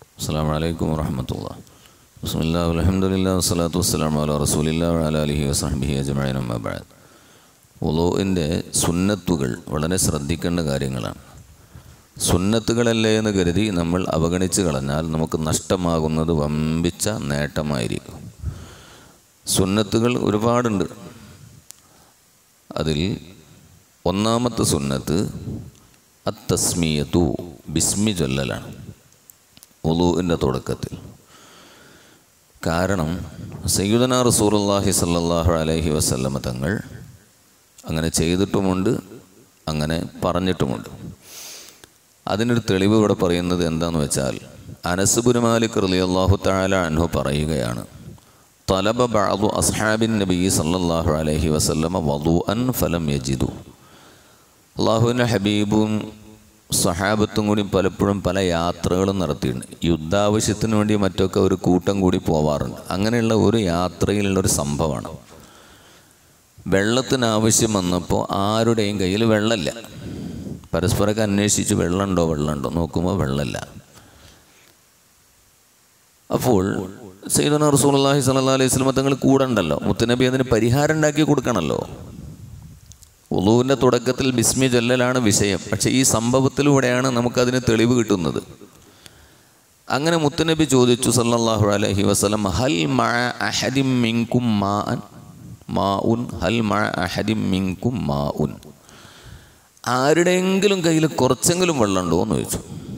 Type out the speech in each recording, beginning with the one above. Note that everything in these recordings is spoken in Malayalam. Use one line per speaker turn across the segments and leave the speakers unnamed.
അസ്സാം വലൈക്കും വറഹമത്തുള്ള ബിസ്മില്ലാ അലഹമുല്ലാ വസ്സലാത്തു വസ്സലാം അല റസൂലില്ലാ അല അലിഹി വസ്ഹബിഹി അജ്മഅൻ അമ്മാ ബഅദ് വുളുവിൻ്റെ സുന്നത്തുകൾ വളരെ ശ്രദ്ധിക്കേണ്ട കാര്യങ്ങളാണ് സുന്നത്തുകളല്ലേ എന്ന് കരുതി നമ്മൾ അവഗണിച്ച് കളഞ്ഞാൽ നമുക്ക് നഷ്ടമാകുന്നത് വമ്പിച്ച നേട്ടമായിരിക്കും സുന്നത്തുകൾ ഒരുപാടുണ്ട് അതിൽ ഒന്നാമത്തെ സുന്നത്ത് അത്തസ്മിയത്തു ബിസ്മി ചൊല്ലലാണ് ഉളുവിൻ്റെ തുടക്കത്തിൽ കാരണം സയ്യുദന റസൂറുല്ലാഹി സല്ലാഹു അലൈഹി വസല്ലമ തങ്ങൾ അങ്ങനെ ചെയ്തിട്ടുമുണ്ട് അങ്ങനെ പറഞ്ഞിട്ടുമുണ്ട് അതിനൊരു തെളിവ് ഇവിടെ പറയുന്നത് എന്താന്ന് വെച്ചാൽ അനസുബുൻ മാലിക് റലി അള്ളാഹു താല അൻഹു പറയുകയാണ് തലബ ബഅദു അസ്ഹാബിൻ നബി സല്ലല്ലാഹു അലൈഹി വസല്ലമ വധു അൻ ഫലം യജിദു അള്ളാഹുവിൻ്റെ ഹബീബും സഹാബത്തും കൂടി പലപ്പോഴും പല യാത്രകളും നടത്തിയിട്ടുണ്ട് യുദ്ധാവശ്യത്തിന് വേണ്ടി മറ്റൊക്കെ ഒരു കൂട്ടം കൂടി പോവാറുണ്ട് അങ്ങനെയുള്ള ഒരു യാത്രയിലുള്ള ഒരു സംഭവമാണ് വെള്ളത്തിന് ആവശ്യം വന്നപ്പോൾ ആരുടെയും കയ്യിൽ വെള്ളമില്ല പരസ്പരമൊക്കെ അന്വേഷിച്ച് വെള്ളമുണ്ടോ വെള്ളമുണ്ടോ നോക്കുമ്പോൾ വെള്ളമില്ല അപ്പോൾ സൈദന റസൂലുള്ളാഹി സ്വല്ലല്ലാഹി അലൈഹി വസല്ലം തങ്ങൾ കൂടെ ഉണ്ടല്ലോ മുത്തനബി അതിന് പരിഹാരം ഉണ്ടാക്കി കൊടുക്കണമല്ലോ ഉളുവിൻ്റെ തുടക്കത്തിൽ ബിസ്മി ചൊല്ലലാണ് വിഷയം പക്ഷേ ഈ സംഭവത്തിലൂടെയാണ് നമുക്കതിന് തെളിവ് കിട്ടുന്നത് അങ്ങനെ മുത്തനബി ചോദിച്ചു സല്ലല്ലാഹു അലൈഹി വസല്ലം ഹൽ മഅ അഹദിം മിൻകും മാഅൻ മാഉൻ ഹൽ മഅ അഹദിം മിൻകും മാഉൻ ആരുടെയെങ്കിലും കയ്യിൽ കുറച്ചെങ്കിലും വെള്ളമുണ്ടോ എന്ന് ചോദിച്ചു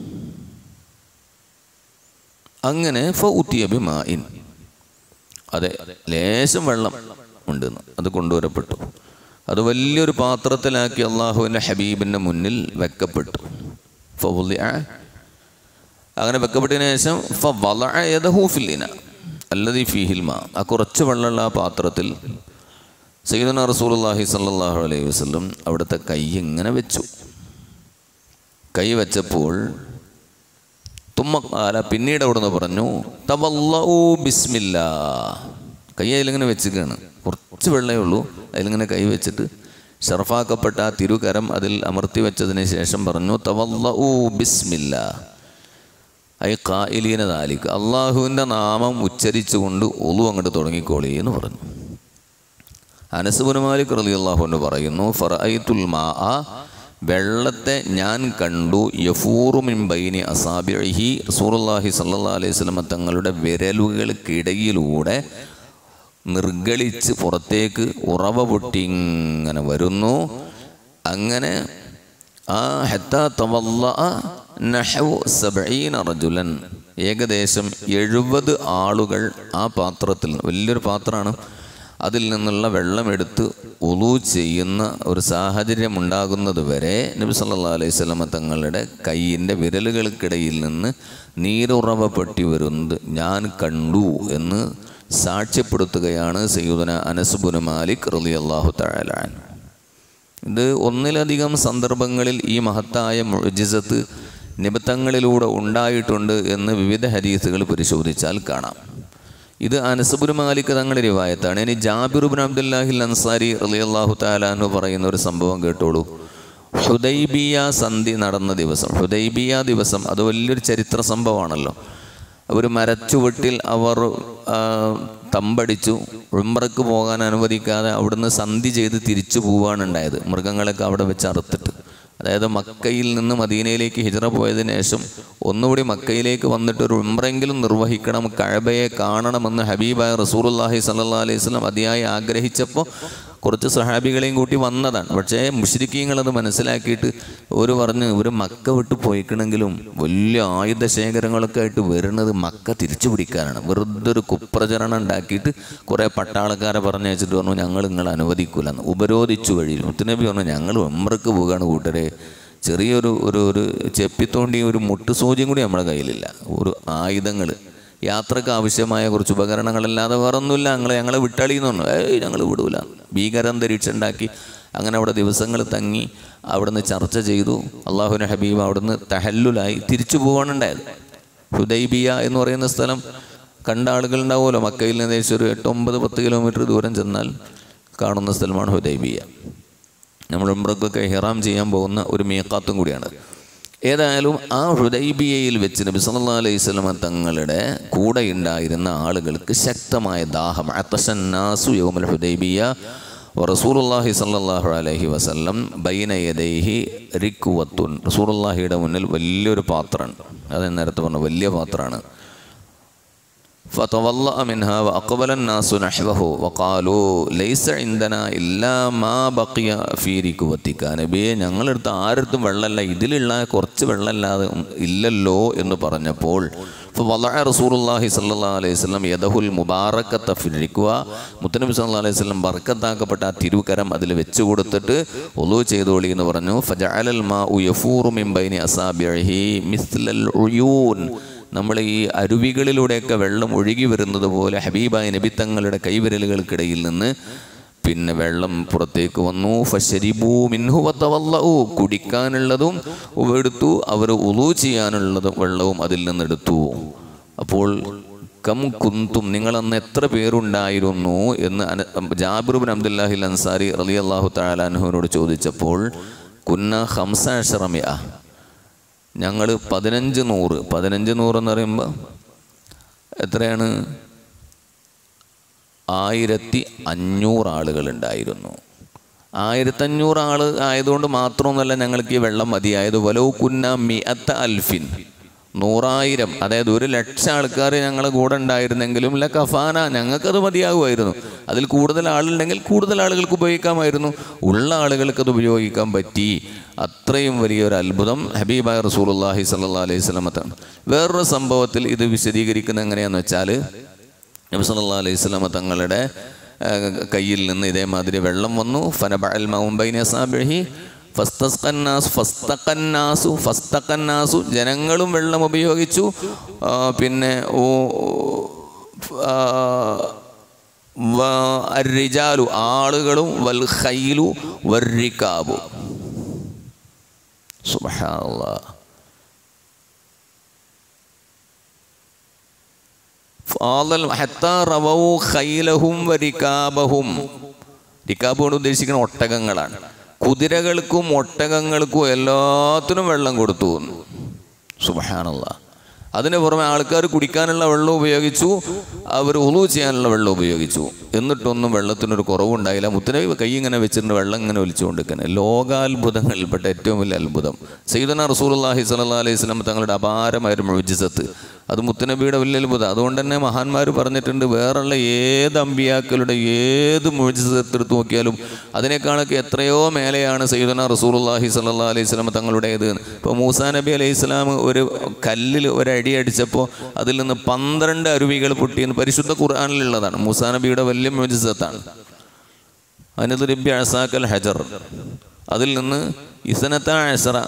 അങ്ങനെ ഫൗത്തിയബി മായിൻ അതെ ലേശം വെള്ളം ഉണ്ടെന്ന് അത് കൊണ്ടുവരപ്പെട്ടു അത് വലിയൊരു പാത്രത്തിലാക്കി അള്ളാഹുവിൻ്റെ ഹബീബിൻ്റെ മുന്നിൽ വെക്കപ്പെട്ടു ഫൗലിയ അങ്ങനെ വെക്കപ്പെട്ടതിന് ശേഷം ഫ വളയതഹൂഫില്ലിന അല്ലതി ഫീഹിൽമ ആ കുറച്ച് വെള്ളമുള്ള ആ പാത്രത്തിൽ സയ്യിദുന റസൂലുള്ളാഹി സ്വല്ലല്ലാഹു അലൈഹി വസല്ലം അവിടുത്തെ കൈ ഇങ്ങനെ വെച്ചു കൈ വെച്ചപ്പോൾ തുമ്മക്കാല പിന്നീട് അവിടുന്ന് പറഞ്ഞു തവല്ലൂ ബിസ്മില്ല കൈ അതിലിങ്ങനെ വെച്ചിരിക്കുകയാണ് കുറച്ച് വെള്ളമേ ഉള്ളൂ അതിലിങ്ങനെ കൈ വെച്ചിട്ട് ഷർഫാക്കപ്പെട്ട ആ തിരുകരം അതിൽ അമർത്തി വെച്ചതിന് ശേഷം പറഞ്ഞു തവല്ലൂ ബിസ്മില്ല ഐ കായിലീന താലിക്ക് അള്ളാഹുവിൻ്റെ നാമം ഉച്ചരിച്ചുകൊണ്ട് ഒളു അങ്ങോട്ട് തുടങ്ങിക്കോളി എന്ന് പറഞ്ഞു അനസുബുൻ മാലിക് റലി അള്ളാഹുവിന് പറയുന്നു ഫറൈത്തുൽ മാ വെള്ളത്തെ ഞാൻ കണ്ടു യഫൂറു മിൻ ബൈനി അസാബിഹി റസൂറുല്ലാഹി സല്ലാ അലൈഹി സ്വലമ തങ്ങളുടെ വിരലുകൾക്കിടയിലൂടെ നിർഗളിച്ച് പുറത്തേക്ക് ഉറവ പൊട്ടി ഇങ്ങനെ വരുന്നു അങ്ങനെ ആ ഹെത്താ തവല്ല നഹു സബീന റജുലൻ ഏകദേശം എഴുപത് ആളുകൾ ആ പാത്രത്തിൽ വലിയൊരു പാത്രമാണ് അതിൽ നിന്നുള്ള വെള്ളമെടുത്ത് ഉളു ചെയ്യുന്ന ഒരു സാഹചര്യം ഉണ്ടാകുന്നത് വരെ നബി സല്ലാ അലൈഹി സ്വലമ തങ്ങളുടെ കൈയിൻ്റെ വിരലുകൾക്കിടയിൽ നിന്ന് നീരുറവ പൊട്ടി വരുന്നത് ഞാൻ കണ്ടു എന്ന് സാക്ഷ്യപ്പെടുത്തുകയാണ് സയ്യുദന അനസുബുൻ മാലിക് റലി അള്ളാഹു തഴലാൻ ഇത് ഒന്നിലധികം സന്ദർഭങ്ങളിൽ ഈ മഹത്തായ മുജിസത്ത് നിബത്തങ്ങളിലൂടെ ഉണ്ടായിട്ടുണ്ട് എന്ന് വിവിധ ഹരീസുകൾ പരിശോധിച്ചാൽ കാണാം ഇത് അനസബുൽ മാലിക് തങ്ങളുടെ റിവായത്താണ് ഇനി ജാബിറുബിൻ അബ്ദുല്ലാഹിൽ അൻസാരി റലിയല്ലാഹു താലാന്ന് പറയുന്ന ഒരു സംഭവം കേട്ടോളൂ ഹുദൈബിയ സന്ധി നടന്ന ദിവസം ഹുദൈബിയ ദിവസം അത് വലിയൊരു ചരിത്ര സംഭവമാണല്ലോ ഒരു മരച്ചുവട്ടിൽ അവർ തമ്പടിച്ചു ഉംറക്ക് പോകാൻ അനുവദിക്കാതെ അവിടുന്ന് സന്ധി ചെയ്ത് തിരിച്ചു പോവാണ് ഉണ്ടായത് മൃഗങ്ങളൊക്കെ അവിടെ വെച്ച് അറുത്തിട്ട് അതായത് മക്കയിൽ നിന്ന് മദീനയിലേക്ക് ഹിജറ പോയതിനു ശേഷം ഒന്നുകൂടി മക്കയിലേക്ക് വന്നിട്ട് ഒരു ഉംറെങ്കിലും നിർവഹിക്കണം കഴബയെ കാണണമെന്ന് ഹബീബായ റസൂറുല്ലാഹി സല്ലാ അലൈഹി സ്വലം അതിയായി ആഗ്രഹിച്ചപ്പോൾ കുറച്ച് സഹാബികളെയും കൂട്ടി വന്നതാണ് പക്ഷേ മുഷ്രിക്കീങ്ങൾ അത് മനസ്സിലാക്കിയിട്ട് ഒരു പറഞ്ഞ് ഒരു മക്ക വിട്ട് പോയിക്കണമെങ്കിലും വലിയ ആയുധ ശേഖരങ്ങളൊക്കെ ആയിട്ട് വരുന്നത് മക്ക തിരിച്ചു പിടിക്കാനാണ് വെറുതെ ഒരു കുപ്രചരണം ഉണ്ടാക്കിയിട്ട് കുറേ പട്ടാളക്കാരെ പറഞ്ഞയച്ചിട്ട് പറഞ്ഞു ഞങ്ങൾ നിങ്ങൾ അനുവദിക്കൂല എന്ന് ഉപരോധിച്ചു വഴി മുത്തുനബി പറഞ്ഞു ഞങ്ങൾ ഉമ്രക്ക് പോവുകയാണ് കൂട്ടരെ ചെറിയൊരു ഒരു ഒരു ചെപ്പിത്തോണ്ടി ഒരു മുട്ടുസൂചിയും കൂടി നമ്മുടെ കയ്യിലില്ല ഒരു ആയുധങ്ങൾ യാത്രക്ക് ആവശ്യമായ കുറച്ച് ഉപകരണങ്ങളല്ലാതെ വേറൊന്നുമില്ല ഞങ്ങൾ ഞങ്ങളെ വിട്ടളിയെന്ന് പറഞ്ഞു ഏയ് ഞങ്ങൾ വിടൂല ഭീകരാന്തരീക്ഷം ഉണ്ടാക്കി അങ്ങനെ അവിടെ ദിവസങ്ങൾ തങ്ങി അവിടുന്ന് ചർച്ച ചെയ്തു അള്ളാഹുവിൻ്റെ ഹബീബ് അവിടുന്ന് തഹല്ലുലായി തിരിച്ചു പോവാനുണ്ടായത് ഹുദൈബിയ എന്ന് പറയുന്ന സ്ഥലം കണ്ട ആളുകൾ ഉണ്ടാവുമല്ലോ മക്കയിൽ നിന്ന് ഏകദേശം ഒരു എട്ട് ഒമ്പത് പത്ത് കിലോമീറ്റർ ദൂരം ചെന്നാൽ കാണുന്ന സ്ഥലമാണ് ഹുദൈബിയ നമ്മൾ ഉംറക്കൊക്കെ ഹിറാം ചെയ്യാൻ പോകുന്ന ഒരു മീക്കാത്തും കൂടിയാണ് ഏതായാലും ആ ഹുദൈബിയയിൽ വെച്ച് നബി സല്ലല്ലാഹു അലൈഹി വസല്ലമ തങ്ങളുടെ കൂടെ ഉണ്ടായിരുന്ന ആളുകൾക്ക് ശക്തമായ ദാഹം അത്തസന്നാസു യൗമൽ ഹുദൈബിയ റസൂലുള്ളാഹി സല്ലല്ലാഹു അലൈഹി വസല്ലം ബൈന യദൈഹി റിക്കുവത്തുൻ റസൂലുള്ളാഹിയുടെ മുന്നിൽ വലിയൊരു പാത്രമുണ്ട് അത് നേരത്തെ പറഞ്ഞു വലിയ പാത്രമാണ് فتوضأ منها وأقبل الناس نحوه وقالوا ليس عندنا إلا ما بقي في ركوتك നബിയെ ഞങ്ങളെടുത്ത് ആരടുത്തും വെള്ളമല്ല ഇതിലുള്ള കുറച്ച് വെള്ളമല്ലാതെ ഇല്ലല്ലോ എന്ന് പറഞ്ഞപ്പോൾ فوضع رسول الله صلى الله عليه وسلم يده المباركة في الركوة മുത്തനബി സല്ലല്ലാഹു അലൈഹി വസല്ലം ബർക്കത്താക്കപ്പെട്ട ആ തിരുകരം അതിൽ വെച്ച് കൊടുത്തിട്ട് ഒളു ചെയ്തോളി എന്ന് പറഞ്ഞു ഫജഅലൽ മാഉ യഫൂറു മിൻ ബൈനി അസാബിഹി മിസ്ലൽ ഉയൂൻ നമ്മൾ ഈ അരുവികളിലൂടെയൊക്കെ വെള്ളം ഒഴുകി വരുന്നത് പോലെ ഹബീബായ നബി തങ്ങളുടെ കൈവിരലുകൾക്കിടയിൽ നിന്ന് പിന്നെ വെള്ളം പുറത്തേക്ക് വന്നു ഫശരിബൂ മിൻഹു വത്തവല്ലഊ കുടിക്കാനുള്ളതും എടുത്തു അവർ ഉളു ചെയ്യാനുള്ളതും വെള്ളവും അതിൽ നിന്ന് എടുത്തു അപ്പോൾ കം കുന്തും നിങ്ങളന്ന് എത്ര പേരുണ്ടായിരുന്നു എന്ന് അന- ജാബിറുബിൻ അബ്ദുല്ലാഹിൽ അൻസാരി റലി അള്ളാഹു താലാൻഹുവിനോട് ചോദിച്ചപ്പോൾ കുന്ന ഹംസ അഷറമിയ ഞങ്ങൾ പതിനഞ്ച് നൂറ് പതിനഞ്ച് നൂറ് എന്ന് പറയുമ്പോൾ എത്രയാണ് ആയിരത്തി അഞ്ഞൂറ് ആളുകൾ ഉണ്ടായിരുന്നു ആയിരത്തഞ്ഞൂറ് ആൾ ആയതുകൊണ്ട് മാത്രമൊന്നുമല്ല ഞങ്ങൾക്ക് ഈ വെള്ളം മതിയായത് വലോ കുന്ന മിഅത്ത അൽഫിൻ നൂറായിരം അതായത് ഒരു ലക്ഷം ആൾക്കാർ ഞങ്ങളെ കൂടെ ഉണ്ടായിരുന്നെങ്കിലും ല കഫാന ഞങ്ങൾക്കത് മതിയാകുമായിരുന്നു അതിൽ കൂടുതൽ ആളുണ്ടെങ്കിൽ കൂടുതൽ ആളുകൾക്ക് ഉപയോഗിക്കാമായിരുന്നു ഉള്ള ആളുകൾക്ക് അത് ഉപയോഗിക്കാൻ പറ്റി അത്രയും വലിയൊരു അത്ഭുതം ഹബീബായ റസൂലുള്ളാഹി സ്വല്ലല്ലാഹി അലൈഹി വസല്ലമത്താണ് വേറൊരു സംഭവത്തിൽ ഇത് വിശദീകരിക്കുന്നത് എങ്ങനെയാണെന്ന് വെച്ചാൽ നബി സല്ലല്ലാഹു അലൈഹി വസല്ലമ തങ്ങളുടെ ആ, കയ്യിൽ നിന്ന് ഇതേമാതിരി വെള്ളം വന്നു ഫനബഅൽ മൗംബൈന സാബിഹി ഫസ്തസ്ഖന്നാസ് ഫസ്തഖന്നാസു ഫസ്തഖന്നാസു ജനങ്ങളും വെള്ളം ഉപയോഗിച്ചു ആ, പിന്നെ ഓ ആ, വ- അർരിജാലു ആളുകളും വൽ ഖൈലു വർരിക്കാബു സുബ്ഹാനല്ലാഹ് ഫാദൽ ഹത്താ റവൗ ഖൈലഹും വരികാബഹും റിക്കാബ് കൊണ്ട് ഉദ്ദേശിക്കുന്ന ഒട്ടകങ്ങളാണ് കുതിരകൾക്കും ഒട്ടകങ്ങൾക്കും എല്ലാത്തിനും വെള്ളം കൊടുത്തു സുബഹാനല്ല അതിന് പുറമെ ആൾക്കാർ കുടിക്കാനുള്ള വെള്ളം ഉപയോഗിച്ചു അവർ ഉളു ചെയ്യാനുള്ള വെള്ളം ഉപയോഗിച്ചു എന്നിട്ടൊന്നും വെള്ളത്തിനൊരു കുറവുണ്ടായില്ല മുത്തനബി കൈ ഇങ്ങനെ വെച്ചിട്ടുണ്ട് വെള്ളം ഇങ്ങനെ ഒലിച്ചുകൊണ്ടിരിക്കുന്നത് ലോകാത്ഭുതങ്ങളിൽപ്പെട്ട ഏറ്റവും വലിയ അത്ഭുതം സയ്യിദന റസൂലുള്ളാഹി സ്വല്ലല്ലാഹി അലൈഹി വസല്ലം തങ്ങളുടെ അപാരമായ ഒരു മുഴുജിസത്ത് അത് മുത്തനബിയുടെ വലിയ അത്ഭുതം അതുകൊണ്ട് തന്നെ മഹാന്മാർ പറഞ്ഞിട്ടുണ്ട് വേറുള്ള ഏത് അമ്പിയാക്കളുടെ ഏത് മുഴുജിസത്തെടുത്ത് നോക്കിയാലും അതിനേക്കാളൊക്കെ എത്രയോ മേലെയാണ് സയ്യിദന റസൂലുള്ളാഹി സ്വല്ലല്ലാഹി അലൈഹി വസല്ലം തങ്ങളുടേത് ഇപ്പോൾ മൂസാ നബി അലൈഹി സ്വലാം ഒരു കല്ലിൽ ഒരടി അടിച്ചപ്പോൾ അതിൽ നിന്ന് പന്ത്രണ്ട് അരുവികൾ പൊട്ടിയെന്ന് പരിശുദ്ധ ഖുർആാനിലുള്ളതാണ് മൂസാ നബിയുടെ വലിയ മുഴുജിസത്താണ് അതിനകത്ത് രബ്യ അസാക്കൽ ഹജർ അതിൽ നിന്ന് ഇസനത്ത അസറ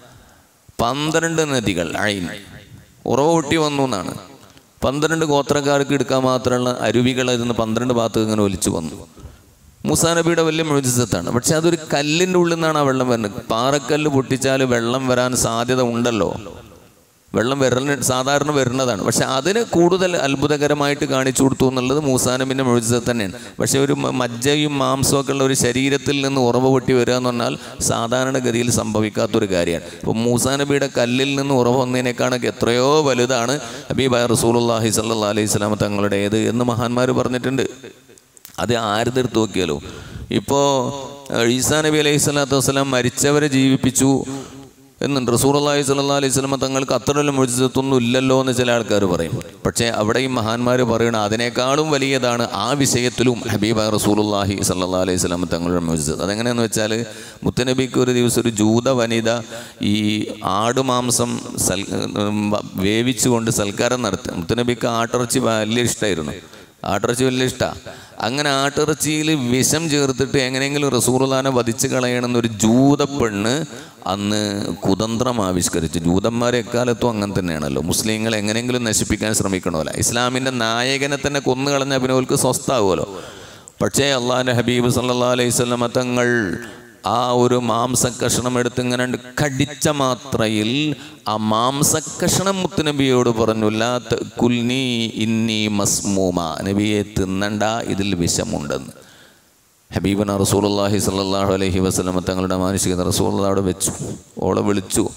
പന്ത്രണ്ട് നദികൾ അയിൻ ഉറവ പൊട്ടി വന്നു എന്നാണ് പന്ത്രണ്ട് ഗോത്രക്കാർക്ക് എടുക്കാൻ മാത്രമുള്ള അരുവികൾ അതിൽ നിന്ന് പന്ത്രണ്ട് ഭാഗത്ത് ഇങ്ങനെ ഒലിച്ചു വന്നു മൂസാ നബിയുടെ വലിയ മുഴുജിസത്താണ് പക്ഷെ അതൊരു കല്ലിൻ്റെ ഉള്ളിൽ നിന്നാണ് ആ വെള്ളം വരുന്നത് പാറക്കല്ല് പൊട്ടിച്ചാൽ വെള്ളം വരാൻ സാധ്യത ഉണ്ടല്ലോ വെള്ളം വരുന്ന സാധാരണ വരുന്നതാണ് പക്ഷെ അതിന് കൂടുതൽ അത്ഭുതകരമായിട്ട് കാണിച്ചു കൊടുത്തു എന്നുള്ളത് മൂസാനബിൻ്റെ മുഴുജിസത്ത് തന്നെയാണ് പക്ഷെ ഒരു മ- മജ്ജയും മാംസവും ഒക്കെ ഉള്ള ഒരു ശരീരത്തിൽ നിന്ന് ഉറവ് പൊട്ടി വരിക എന്ന് പറഞ്ഞാൽ സാധാരണഗതിയിൽ സംഭവിക്കാത്തൊരു കാര്യമാണ് ഇപ്പോൾ മൂസാനബിയുടെ കല്ലിൽ നിന്ന് ഉറവ് വന്നതിനേക്കാളൊക്കെ എത്രയോ വലുതാണ് ഹബീബായ റസൂലുള്ളാഹി സല്ലല്ലാഹു അലൈഹി സ്വലാം തങ്ങളുടേത് എന്ന് മഹാന്മാർ പറഞ്ഞിട്ടുണ്ട് അത് ആരുതെടുത്ത് നോക്കിയാലോ ഇപ്പോൾ ഈസാ നബി അലൈഹി സ്വലാത്തു വസ്സലാം മരിച്ചവരെ ജീവിപ്പിച്ചു എന്നുണ്ട് റസൂറുള്ളാഹി സ്വല്ലല്ലാഹി അലൈഹി സ്വലമ തങ്ങൾക്ക് അത്ര മുഴുത്തൊന്നും ഇല്ലല്ലോ എന്ന് ചില ആൾക്കാർ പറയും പക്ഷേ അവിടെയും മഹാന്മാർ പറയണ അതിനേക്കാളും വലിയതാണ് ആ വിഷയത്തിലും ഹബീബ റസൂലുള്ളാഹി സ്വല്ലല്ലാഹി അലൈഹി സ്വലമ തങ്ങളുടെ മുഴുത്ത് അതെങ്ങനെയാന്ന് വെച്ചാൽ മുത്തനബിക്ക് ഒരു ദിവസം ഒരു ജൂത വനിത ഈ ആടുമാംസം സൽ വേവിച്ചുകൊണ്ട് സൽക്കാരം നടത്തി മുത്തനബിക്ക് ആട്ടിറച്ചി വലിയ ഇഷ്ടമായിരുന്നു ആട്ടിറച്ചി വലിയ ഇഷ്ടമാണ് അങ്ങനെ ആട്ടിറച്ചിയിൽ വിഷം ചേർത്തിട്ട് എങ്ങനെയെങ്കിലും റസൂറുലാനെ വധിച്ച് കളയണമെന്നൊരു ജൂത പെണ്ണ് അന്ന് കുതന്ത്രം ആവിഷ്കരിച്ചു ജൂതന്മാരെ എക്കാലത്തും അങ്ങനെ തന്നെയാണല്ലോ മുസ്ലിങ്ങളെ എങ്ങനെയെങ്കിലും നശിപ്പിക്കാൻ ശ്രമിക്കണമല്ലോ ഇസ്ലാമിൻ്റെ നായകനെ തന്നെ കൊന്നു കളഞ്ഞ പിന്നെ അവർക്ക് സ്വസ്ഥാവുമല്ലോ പക്ഷേ അള്ളാഹിൻ്റെ ഹബീബ് സല്ലാ അലൈഹി സ്വലമ തങ്ങൾ ആ ഒരു മാംസക്കഷണം എടുത്ത് ഇങ്ങനെ കടിച്ച മാത്രയിൽ ആ മാംസക്കഷണം മുത്തുനബിയോട് പറഞ്ഞു ലാത്ത് കുൽനി ഇന്നി മസ്മൂമ നബിയെ തിന്നണ്ട ഇതിൽ വിഷമുണ്ടെന്ന് ഹബീബന റസൂലുള്ളാഹി സ്വല്ലല്ലാഹു അലൈഹി വസല്ലമ തങ്ങളുടെ മാനുഷികത റസൂലുള്ള അവിടെ വെച്ചു ഓളെ വിളിച്ചു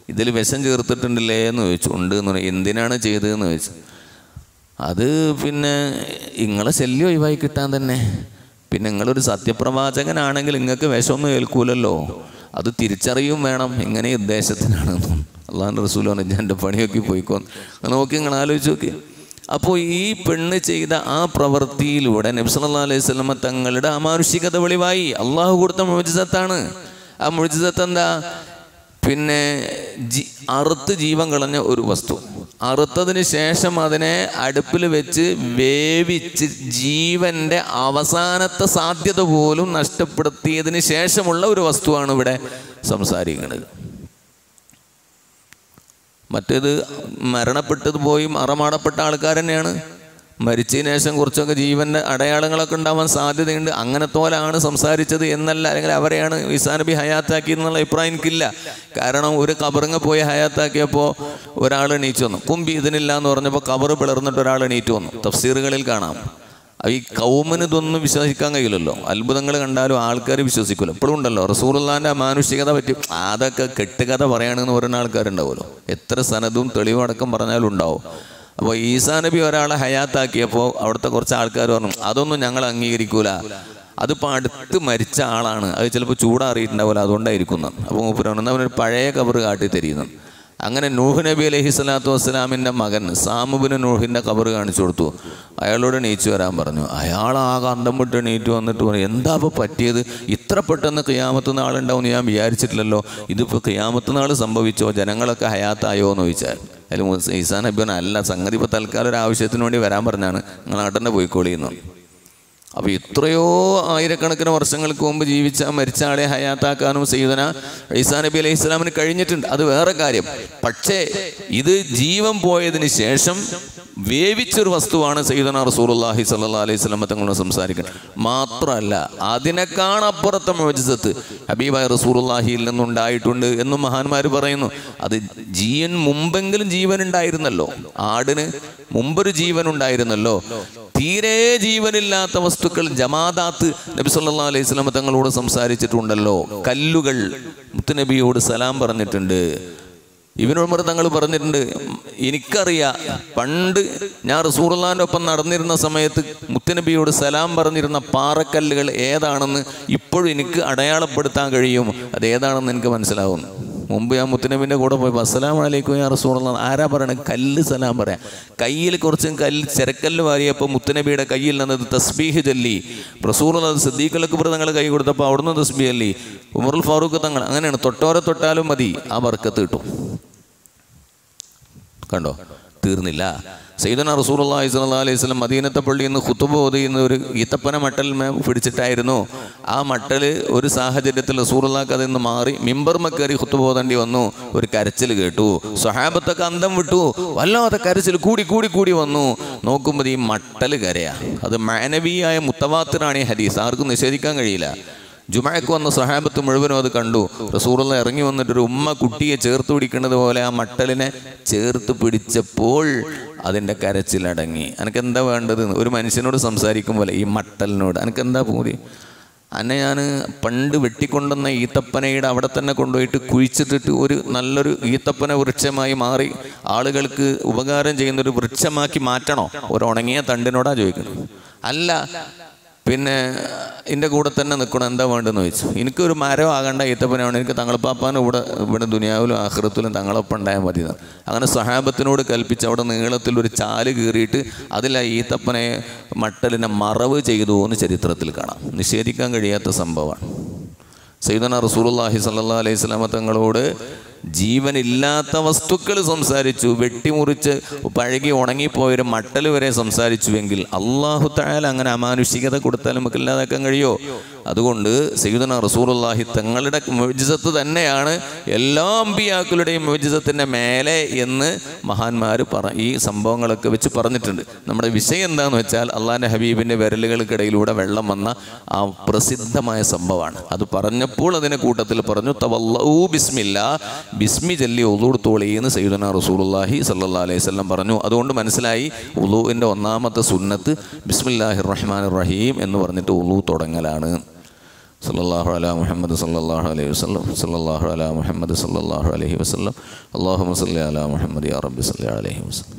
ഇതിൽ വിഷം ചേർത്തിട്ടുണ്ടല്ലേ എന്ന് ചോദിച്ചു ഉണ്ട് എന്ന് പറഞ്ഞു എന്തിനാണ് ചെയ്തതെന്ന് ചോദിച്ചു അത് പിന്നെ നിങ്ങളെ ശല്യം ഒഴിവായി കിട്ടാൻ തന്നെ പിന്നെ നിങ്ങളൊരു സത്യപ്രവാചകനാണെങ്കിൽ നിങ്ങൾക്ക് വിഷമൊന്നും ഏൽക്കൂലല്ലോ അത് തിരിച്ചറിയും വേണം ഇങ്ങനെ ഉദ്ദേശത്തിനാണെന്നും അള്ളാഹു റസൂൽ പറഞ്ഞു ഞാൻ എൻ്റെ പണിയൊക്കെ പോയിക്കോ നോക്കി നിങ്ങൾ ആലോചിച്ച് നോക്കി അപ്പോൾ ഈ പെണ്ണ് ചെയ്ത ആ പ്രവൃത്തിയിലൂടെ നബ്സല്ലാ അലൈഹി സ്വലമ തങ്ങളുടെ അമാനുഷികത വെളിവായി അള്ളാഹു കൊടുത്ത മുഴുജിതത്താണ് ആ മുഴുജിതത്ത് എന്താ പിന്നെ ജി അറുത്ത് ജീവൻ കളഞ്ഞ ഒരു വസ്തു അറുത്തതിന് ശേഷം അതിനെ അടുപ്പിൽ വെച്ച് വേവിച്ച് ജീവന്റെ അവസാനത്തെ സാധ്യത പോലും നഷ്ടപ്പെടുത്തിയതിന് ശേഷമുള്ള ഒരു വസ്തുവാണ് ഇവിടെ സംസാരിക്കുന്നത് മറ്റേത് മരണപ്പെട്ടത് പോയി മറമാടപ്പെട്ട ആൾക്കാർ തന്നെയാണ് മരിച്ചതിന് ശേഷം കുറച്ചൊക്കെ ജീവൻ്റെ അടയാളങ്ങളൊക്കെ ഉണ്ടാവാൻ സാധ്യതയുണ്ട് അങ്ങനത്തോലാണ് സംസാരിച്ചത് എന്നല്ല അല്ലെങ്കിൽ അവരെയാണ് ഈസാ നബി ഹയാത്താക്കി എന്നുള്ള അഭിപ്രായം എനിക്കില്ല കാരണം ഒരു കബറിങ്ങ പോയി ഹയാത്താക്കിയപ്പോൾ ഒരാൾ എണീച്ചു വന്നു കുമ്പി ഇതിനില്ല എന്ന് പറഞ്ഞപ്പോൾ കബറ് പിളർന്നിട്ട് ഒരാൾ എണീറ്റ് വന്നു തഫ്സീറുകളിൽ കാണാം ഈ കൗമിന് ഇതൊന്നും വിശ്വസിക്കാൻ കഴിയില്ലല്ലോ അത്ഭുതങ്ങൾ കണ്ടാലും ആൾക്കാർ വിശ്വസിക്കുമല്ലോ ഇപ്പോഴും ഉണ്ടല്ലോ റസൂറുല്ലാൻ്റെ മാനുഷികത പറ്റി അതൊക്കെ കെട്ടുകഥ പറയുകയാണെന്ന് പറയുന്ന ആൾക്കാരുണ്ടാവുമല്ലോ എത്ര സനതും തെളിവും അടക്കം പറഞ്ഞാലും ഉണ്ടാവും അപ്പോൾ ഈസാ നബി ഒരാളെ ഹയാത്താക്കിയപ്പോൾ അവിടുത്തെ കുറച്ച് ആൾക്കാർ പറഞ്ഞു അതൊന്നും ഞങ്ങൾ അംഗീകരിക്കൂല അതിപ്പോൾ അടുത്ത് മരിച്ച ആളാണ് അത് ചിലപ്പോൾ ചൂടാറിയിട്ടുണ്ടാവില്ല അതുകൊണ്ടായിരിക്കും അപ്പോൾ മൂപ്പരാണ് അവനൊരു പഴയ കബറ് കാട്ടി തരുന്നു അങ്ങനെ നൂഹ് നബി അലൈഹി സ്വലാത്തു വസ്സലാമിൻ്റെ മകൻ സാമുബിന് നൂഹിൻ്റെ കബറ് കാണിച്ചു കൊടുത്തു അയാളോട് എണീച്ചു വരാൻ പറഞ്ഞു അയാൾ ആകെ അന്തം വിട്ട് എണീറ്റ് വന്നിട്ട് പറഞ്ഞു എന്താ ഇപ്പോൾ പറ്റിയത് ഇത്ര പെട്ടെന്ന് കിയാമത്ത് നാളുണ്ടാവും എന്ന് ഞാൻ വിചാരിച്ചിട്ടില്ലല്ലോ ഇതിപ്പോൾ കിയാമത്ത് നാൾ സംഭവിച്ചോ ജനങ്ങളൊക്കെ ഹയാത്തായോ എന്ന് ചോദിച്ചാൽ അതിൽ ഈസാ നബി പറഞ്ഞു അല്ല സംഗതി ഇപ്പോൾ തൽക്കാലം ഒരു ആവശ്യത്തിന് വേണ്ടി വരാൻ പറഞ്ഞാണ് നിങ്ങൾ നാട്ടിൻ്റെ പോയിക്കോളിയെന്നു അപ്പോൾ ഇത്രയോ ആയിരക്കണക്കിന് വർഷങ്ങൾക്ക് മുമ്പ് ജീവിച്ച മരിച്ച ആളെ ഹയാത്താക്കാനും സയ്യിദന ഈസാ നബി അലൈഹി ഇസ്ലാമിന് കഴിഞ്ഞിട്ടുണ്ട് അത് വേറെ കാര്യം പക്ഷേ ഇത് ജീവൻ പോയതിന് ശേഷം വേവിച്ചൊരു വസ്തുവാണ് സയ്യിദന റസൂലുള്ളാഹി സ്വല്ലല്ലാഹി അലൈഹി വസല്ലം തങ്ങളോട് സംസാരിക്കുന്നത് മാത്രമല്ല അതിനേക്കാൾ അപ്പുറത്തെ മോചിസത്ത് ഹബീബായ റസൂലുള്ളാഹിയിൽ നിന്നുണ്ടായിട്ടുണ്ട് എന്നും മഹാന്മാർ പറയുന്നു അത് ജീവൻ മുമ്പെങ്കിലും ജീവൻ ഉണ്ടായിരുന്നല്ലോ ആടിന് മുമ്പൊരു ജീവൻ ഉണ്ടായിരുന്നല്ലോ തീരെ ജീവനില്ലാത്ത വസ്തുക്കൾ ജമാദാത്ത് നബി സല്ലാ അലൈഹി സ്വലമ തങ്ങളോട് സംസാരിച്ചിട്ടുണ്ടല്ലോ കല്ലുകൾ മുത്തുനബിയോട് സലാം പറഞ്ഞിട്ടുണ്ട് ഇവനുമർ തങ്ങൾ പറഞ്ഞിട്ടുണ്ട് എനിക്കറിയാം പണ്ട് ഞാൻ റസൂർലാൻ്റെ ഒപ്പം നടന്നിരുന്ന സമയത്ത് മുത്തുനബിയോട് സലാം പറഞ്ഞിരുന്ന പാറക്കല്ലുകൾ ഏതാണെന്ന് ഇപ്പോഴും എനിക്ക് അടയാളപ്പെടുത്താൻ കഴിയും അത് ഏതാണെന്ന് എനിക്ക് മനസ്സിലാവും മുമ്പ് ഞാൻ മുത്തുനബിൻ്റെ കൂടെ പോയി അസ്സലാം അലൈക്കും ഞാൻ റസൂള്ള ആരാ പറയണത് കല്ല് സലാം പറയാം കയ്യിൽ കുറച്ചും കല്ല് ചെരക്കല്ല് വാരിയപ്പോൾ മുത്തുനബിയുടെ കയ്യിൽ നിന്നത് തസ്ബീഹ് ചൊല്ലി റസൂർ സിദ്ദീഖലക്ക് തങ്ങൾ കൈ കൊടുത്തപ്പോൾ അവിടുന്ന് തസ്ബീഹ് ചൊല്ലി ഉമറുൽ ഫാറൂഖ് തങ്ങൾ അങ്ങനെയാണ് തൊട്ടോരെ തൊട്ടാലും മതി ആ ബർക്കത്ത് കിട്ടും കണ്ടോ തീർന്നില്ല സയ്യിദന റസൂലുള്ളാഹി സ്വല്ലല്ലാഹി അലൈഹി വസല്ലം മദീനത്തെ പള്ളിയിൽ നിന്ന് ഖുതുബ ഓതുന്ന ഒരു ഈത്തപ്പന മട്ടൽ പിടിച്ചിട്ടായിരുന്നു ആ മട്ടൽ ഒരു സാഹചര്യത്തിൽ റസൂലുള്ളാഹിക്ക് അതിൽ നിന്ന് മാറി മിമ്പർമ കയറി ഖുതുബ ഓതേണ്ടി വന്നു ഒരു കരച്ചിൽ കേട്ടു സ്വഹാബത്തൊക്കെ അന്തം വിട്ടു വല്ലാതെ കരച്ചിൽ കൂടി കൂടി കൂടി വന്നു നോക്കുമ്പോൾ ഈ മട്ടൽ കരയാ അത് മാനവീയായ മുത്തവാത്തിറാണ് ഈ ഹദീസ് ആർക്കും നിഷേധിക്കാൻ കഴിയില്ല ജുമഴക്ക് വന്ന സഹാബത്ത് മുഴുവനും അത് കണ്ടു റസൂറുള്ള ഇറങ്ങി വന്നിട്ട് ഒരു ഉമ്മ കുട്ടിയെ ചേർത്ത് പിടിക്കുന്നത് പോലെ ആ മട്ടലിനെ ചേർത്ത് പിടിച്ചപ്പോൾ അതിൻ്റെ കരച്ചിലടങ്ങി എനിക്ക് എന്താ വേണ്ടത് ഒരു മനുഷ്യനോട് സംസാരിക്കും പോലെ ഈ മട്ടലിനോട് എനിക്ക് എന്താ പൂതി അന്നെ ഞാൻ പണ്ട് വെട്ടിക്കൊണ്ടുവന്ന ഈത്തപ്പനയുടെ അവിടെ തന്നെ കൊണ്ടുപോയിട്ട് കുഴിച്ചിട്ടിട്ട് ഒരു നല്ലൊരു ഈത്തപ്പന വൃക്ഷമായി മാറി ആളുകൾക്ക് ഉപകാരം ചെയ്യുന്ന ഒരു വൃക്ഷമാക്കി മാറ്റണോ ഒരു ഉണങ്ങിയ തണ്ടിനോടാ ചോദിക്കുന്നത് അല്ല പിന്നെ എൻ്റെ കൂടെ തന്നെ നിൽക്കണം എന്താ വേണ്ടതെന്ന് ചോദിച്ചു എനിക്കൊരു മരം ആകേണ്ട ഈത്തപ്പനാണ് എനിക്ക് തങ്ങളപ്പാപ്പാനും ഇവിടെ ഇവിടെ ദുനിയാവിലും ആഹൃത്തിലും തങ്ങളൊപ്പം ഉണ്ടായാൽ മതി എന്ന്. അങ്ങനെ സഹാബത്തിനോട് കൽപ്പിച്ച് അവിടെ നീളത്തിൽ ഒരു ചാല് കീറിയിട്ട് അതിൽ ആ ഈത്തപ്പനെ മട്ടലിനെ മറവ് ചെയ്തു എന്ന് ചരിത്രത്തിൽ കാണാം നിഷേധിക്കാൻ കഴിയാത്ത സംഭവമാണ് സൈദന റസൂലുള്ളാഹി സല്ലല്ലാഹു അലൈഹി സ്വലാമ തങ്ങളോട് ജീവനില്ലാത്ത വസ്തുക്കൾ സംസാരിച്ചു വെട്ടിമുറിച്ച് പഴകി ഉണങ്ങിപ്പോയൊരു മട്ടൽ വരെ സംസാരിച്ചുവെങ്കിൽ അള്ളാഹു തായാൽ അങ്ങനെ അമാനുഷികത കൊടുത്താൽ നമുക്ക് ഇല്ലാതാക്കാൻ കഴിയോ അതുകൊണ്ട് സയ്യിദന റസൂലുള്ളാഹി തങ്ങളുടെ മോജിസത്ത് തന്നെയാണ് എല്ലാ അമ്പിയാക്കളുടെയും മോജിസത്തിൻ്റെ മേലെ എന്ന് മഹാന്മാർ പറ ഈ സംഭവങ്ങളൊക്കെ വെച്ച് പറഞ്ഞിട്ടുണ്ട് നമ്മുടെ വിഷയം എന്താണെന്ന് വെച്ചാൽ അള്ളാഹിൻ്റെ ഹബീബിൻ്റെ വിരലുകൾക്കിടയിലൂടെ വെള്ളം വന്ന ആ പ്രസിദ്ധമായ സംഭവമാണ് അത് പറഞ്ഞപ്പോൾ അതിനെ കൂട്ടത്തിൽ പറഞ്ഞു തവല്ലൂ ബിസ്മില്ല ബിസ്മി ചൊല്ലി ഒളൂടുത്തോളി എന്ന് സയ്യിദന റസൂലുള്ളാഹി സല്ലല്ലാഹു അലൈഹി വസല്ലം പറഞ്ഞു അതുകൊണ്ട് മനസ്സിലായി ഉളൂവിൻ്റെ ഒന്നാമത്തെ സുന്നത്ത് ബിസ്മില്ലാഹിർ റഹ്മാനിർ റഹീം എന്ന് പറഞ്ഞിട്ട് ഉളൂ തുടങ്ങലാണ് സല്ലല്ലാഹു അലാ മുഹമ്മദ് സല്ലല്ലാഹു അലൈഹി വസല്ലം സല്ലല്ലാഹു അലാ മുഹമ്മദ് സല്ലല്ലാഹു അലൈഹി വസല്ലം അല്ലാഹുമ്മ സല്ലി അലാ മുഹമ്മദ് യാ റബ്ബി സല്ലി അലൈഹി വസല്ലം